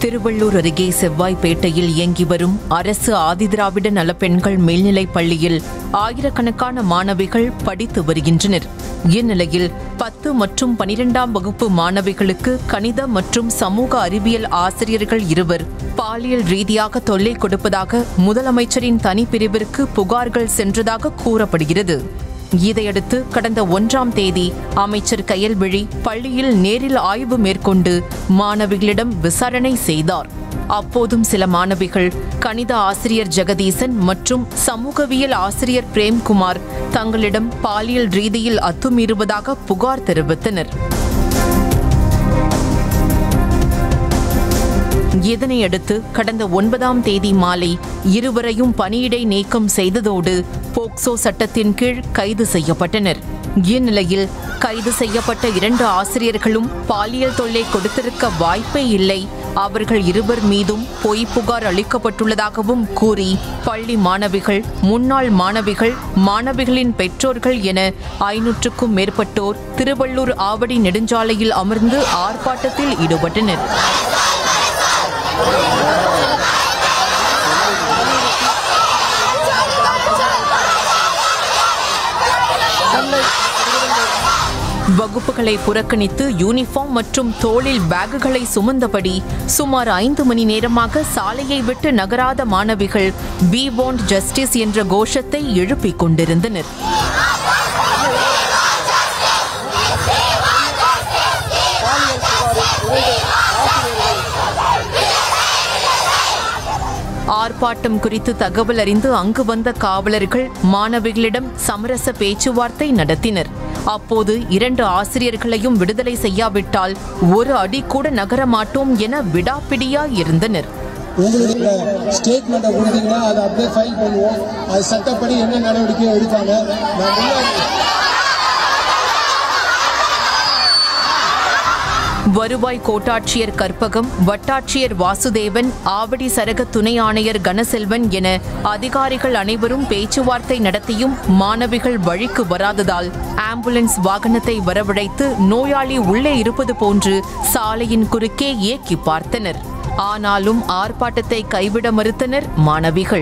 திருவள்ளூர் அருகே செவ்வாய்ப்பேட்டையில் இயங்கி வரும் அரசு ஆதிதிராவிட நலப்பெண்கள் மேல்நிலைப் பள்ளியில் ஆயிரக்கணக்கான மாணவிகள் படித்து வருகின்றனர் இந்நிலையில் பத்து மற்றும் பனிரெண்டாம் வகுப்பு மாணவிகளுக்கு கணித மற்றும் சமூக அறிவியல் ஆசிரியர்கள் இருவர் பாலியல் ரீதியாக தொல்லை கொடுப்பதாக முதலமைச்சரின் தனிப்பிரிவிற்கு புகார்கள் சென்றதாக கூறப்படுகிறது இதையடுத்து கடந்த ஒன்றாம் தேதி அமைச்சர் கயல்விழி பள்ளியில் நேரில் ஆய்வு மேற்கொண்டு மாணவிகளிடம் விசாரணை செய்தார் அப்போதும் சில மாணவிகள் கணித ஆசிரியர் ஜெகதீசன் மற்றும் சமூகவியல் ஆசிரியர் பிரேம்குமார் தங்களிடம் பாலியல் ரீதியில் அத்துமீறுவதாக புகார் தெரிவித்தனர் இதனையடுத்து கடந்த ஒன்பதாம் தேதி மாலை இருவரையும் பணியிடை நீக்கம் செய்ததோடு போக்சோ சட்டத்தின் கீழ் கைது செய்யப்பட்டனர் இந்நிலையில் கைது செய்யப்பட்ட இரண்டு ஆசிரியர்களும் பாலியல் தொல்லை கொடுத்திருக்க வாய்ப்பே இல்லை அவர்கள் இருவர் மீதும் பொய் புகார் அளிக்கப்பட்டுள்ளதாகவும் கூறி பள்ளி மாணவிகள் முன்னாள் மாணவிகள் மாணவிகளின் பெற்றோர்கள் என ஐநூற்றுக்கும் மேற்பட்டோர் திருவள்ளூர் ஆவடி நெடுஞ்சாலையில் அமர்ந்து ஆர்ப்பாட்டத்தில் ஈடுபட்டனர் வகுப்புகளை புறக்கணித்து யூனிஃபார்ம் மற்றும் தோளில் பேக்குகளை சுமந்தபடி சுமார் ஐந்து மணி நேரமாக சாலையை விட்டு நகராத மாணவிகள் வி வாண்ட் ஜஸ்டிஸ் என்ற கோஷத்தை எழுப்பிக் கொண்டிருந்தனர் ஆர்ப்பாட்டம் குறித்து தகவல் அறிந்து அங்கு வந்த காவலர்கள் மாணவிகளிடம் சமரச பேச்சுவார்த்தை நடத்தினர் அப்போது இரண்டு ஆசிரியர்களையும் விடுதலை செய்யாவிட்டால் ஒரு அடி கூட நகர மாட்டோம் என விடாப்பிடியா இருந்தனர் உங்களுடைய ஸ்டேட்மெண்ட்டை கொடுத்தீங்கன்னா அதை அப்படியே ஃபைல் பண்ணுவோம் அது சட்டப்படி என்ன நடவடிக்கை எடுப்பாங்க நான் முன்னாடி வருவாய் கோட்டாட்சியர் கற்பகம் வட்டாட்சியர் வாசுதேவன் ஆவடி சரக துணை ஆணையர் கனசெல்வன் என அதிகாரிகள் அனைவரும் பேச்சுவார்த்தை நடத்தியும் மாணவிகள் வழிக்கு வராததால் ஆம்புலன்ஸ் வாகனத்தை வரவழைத்து நோயாளி உள்ளே இருப்பது போன்று சாலையின் குறுக்கே இயக்கி பார்த்தனர் ஆனாலும் ஆர்ப்பாட்டத்தை கைவிட மறுத்தனர் மாணவிகள்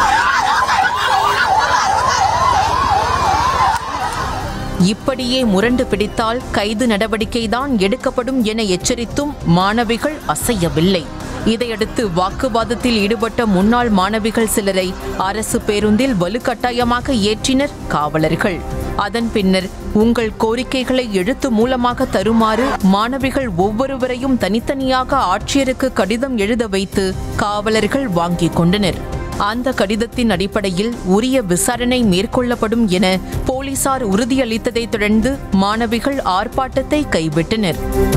இப்படியே முரண்டு பிடித்தால் கைது நடவடிக்கைதான் எடுக்கப்படும் என எச்சரித்தும் மாணவிகள் அசையவில்லை இதையடுத்து வாக்குவாதத்தில் ஈடுபட்ட முன்னாள் மாணவிகள் சிலரை அரசு பேருந்தில் வலுக்கட்டாயமாக ஏற்றினர் காவலர்கள் அதன் பின்னர் உங்கள் கோரிக்கைகளை எழுத்து மூலமாக தருமாறு மாணவிகள் ஒவ்வொருவரையும் தனித்தனியாக ஆட்சியருக்கு கடிதம் எழுத வைத்து காவலர்கள் வாங்கிக் கொண்டனர் அந்த கடிதத்தின் அடிப்படையில் உரிய விசாரணை மேற்கொள்ளப்படும் என போலீசார் உறுதியளித்ததைத் தொடர்ந்து மாணவிகள் ஆர்ப்பாட்டத்தை கைவிட்டனர்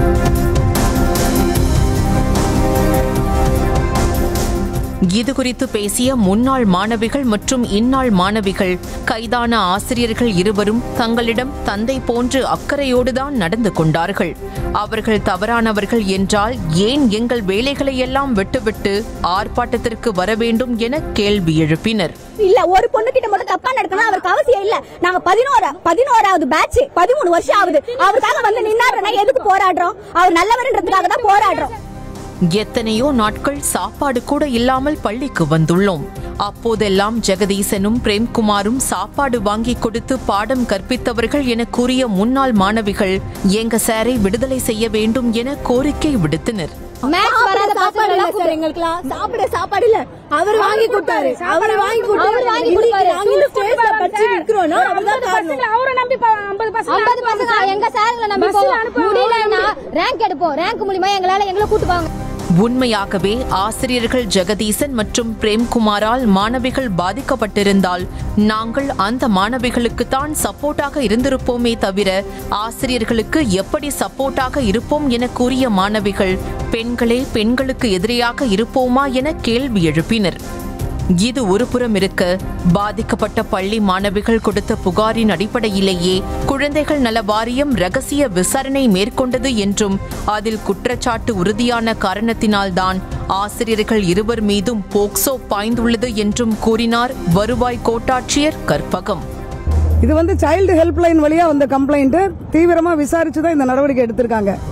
இதுகுறித்து பேசிய முன்னாள் மாணவிகள் மற்றும் இந்நாள் மாணவிகள் கைதான ஆசிரியர்கள் இருவரும் தங்களிடம் தந்தை போன்று அக்கறையோடுதான் நடந்து கொண்டார்கள் அவர்கள் தவறானவர்கள் என்றால் ஏன் எங்கள் வேலைகளையெல்லாம் விட்டுவிட்டு ஆர்ப்பாட்டத்திற்கு வர வேண்டும் என கேள்வி எழுப்பினர் இல்ல ஒரு பொண்ணு கிட்ட மட்டும் தப்பா நடக்கணும் அவருக்கு அவசியம் இல்ல நாங்க பதினோரா பதினோராவது பேட்ச் பதிமூணு வருஷம் ஆகுது அவருக்காக வந்து நின்னாருன்னா எதுக்கு போராடுறோம் அவர் நல்லவர்ன்றதுக்காக தான் போராடுறோம் எத்தனையோ நாட்கள் சாப்பாடு கூட இல்லாமல் பள்ளிக்கு வந்துள்ளோம் அப்போதெல்லாம் ஜெகதீசனும் பிரேம்குமாரும் சாப்பாடு வாங்கி கொடுத்து பாடம் கற்பித்தவர்கள் என கூறிய முன்னாள் மாணவிகள் எங்க சாரை விடுதலை செய்ய வேண்டும் என கோரிக்கை விடுத்தனர் மேட்ச் வராத சாப்பாடு இல்ல சார் எங்களுக்குலாம் சாப்பிட சாப்பாடு இல்ல அவர் வாங்கி கொடுத்தாரு அவர் வாங்கி கொடுத்தாரு வாங்கி கொடுத்தாரு நாங்க ஸ்டேஜ்ல படிச்சு நிக்கிறோம்னா அவர்தான் காரணம் அவரை நம்பி ஐம்பது ஐம்பது பசங்க எங்க சாருங்களை நம்பி போவோம் முடியலன்னா ரேங்க் எடுப்போம் ரேங்க் மூலியமா எங்களால எங்களை கூட்டு போவாங்க உண்மையாகவே ஆசிரியர்கள் ஜெகதீசன் மற்றும் பிரேம்குமாரால் மாணவிகள் பாதிக்கப்பட்டிருந்தால் நாங்கள் அந்த மாணவிகளுக்குத்தான் சப்போர்ட்டாக இருந்திருப்போமே தவிர ஆசிரியர்களுக்கு எப்படி சப்போர்ட்டாக இருப்போம் என கூறிய மாணவிகள் பெண்களே பெண்களுக்கு எதிரியாக இருப்போமா என கேள்வி எழுப்பினர் இது ஒருபுறம் இருக்க பாதிக்கப்பட்ட பள்ளி மாணவிகள் கொடுத்த புகாரின் அடிப்படையிலேயே குழந்தைகள் நல வாரியம் ரகசிய விசாரணை மேற்கொண்டது என்றும் அதில் குற்றச்சாட்டு உறுதியான காரணத்தினால்தான் ஆசிரியர்கள் இருவர் மீதும் போக்சோ பாய்ந்துள்ளது என்றும் கூறினார் வருவாய் கோட்டாட்சியர் கற்பகம் இது வந்து சைல்டு ஹெல்ப்லைன் வழியா வந்த கம்ப்ளைண்ட் தீவிரமா விசாரிச்சு தான் இந்த நடவடிக்கை எடுத்திருக்காங்க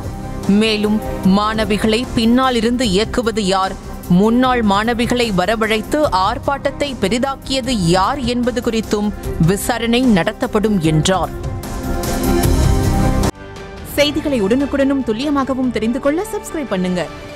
மேலும் மாணவிகளை பின்னால் இருந்து இயக்குவது யார் முன்னாள் மாணவிகளை வரவழைத்து ஆர்ப்பாட்டத்தை பெரிதாக்கியது யார் என்பது குறித்தும் விசாரணை நடத்தப்படும் என்றார் செய்திகளை உடனுக்குடனும் துல்லியமாகவும் தெரிந்து கொள்ள சப்ஸ்கிரைப் பண்ணுங்க